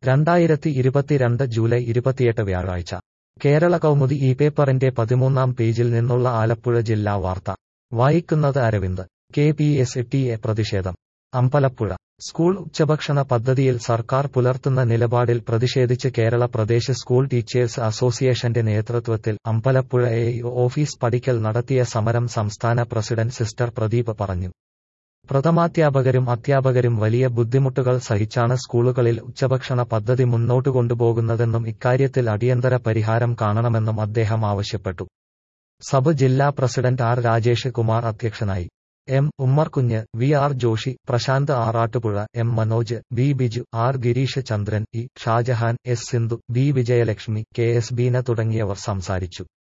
രണ്ടായിരത്തി ഇരുപത്തിരണ്ട് ജൂലൈ ഇരുപത്തിയെട്ട് വ്യാഴാഴ്ച കേരള കൗമുദി ഈ പേപ്പറിന്റെ പതിമൂന്നാം പേജിൽ നിന്നുള്ള ആലപ്പുഴ ജില്ലാ വാർത്ത വായിക്കുന്നത് Aravind K P S T A പ്രതിഷേധം അമ്പലപ്പുഴ സ്കൂൾ ഉച്ചഭക്ഷണ പദ്ധതിയിൽ സർക്കാർ പുലർത്തുന്ന നിലപാടിൽ പ്രതിഷേധിച്ച് കേരള പ്രദേശ് സ്കൂൾ ടീച്ചേഴ്സ് അസോസിയേഷന്റെ നേതൃത്വത്തിൽ അമ്പലപ്പുഴ എ ഓഫീസ് പടിക്കൽ നടത്തിയ സമരം സംസ്ഥാന പ്രസിഡന്റ് സിസ്റ്റർ പ്രദീപ് പറഞ്ഞു പ്രഥമാധ്യാപകരും അധ്യാപകരും വലിയ ബുദ്ധിമുട്ടുകൾ സഹിച്ചാണ് സ്കൂളുകളിൽ ഉച്ചഭക്ഷണ പദ്ധതി മുന്നോട്ട് കൊണ്ടുപോകുന്നതെന്നും ഇക്കാര്യത്തിൽ അടിയന്തര പരിഹാരം കാണണമെന്നും അദ്ദേഹം ആവശ്യപ്പെട്ടു സബ് ജില്ലാ പ്രസിഡന്റ് ആർ രാജേഷ് കുമാർ അധ്യക്ഷനായി M Ummerkunju V R Joshi Prasanth Arattupuzha M Manoj B Biju R Girish Chandran E Shajahan S Sindhu B Vijayalakshmi K S Beena തുടങ്ങിയവർ സംസാരിച്ചു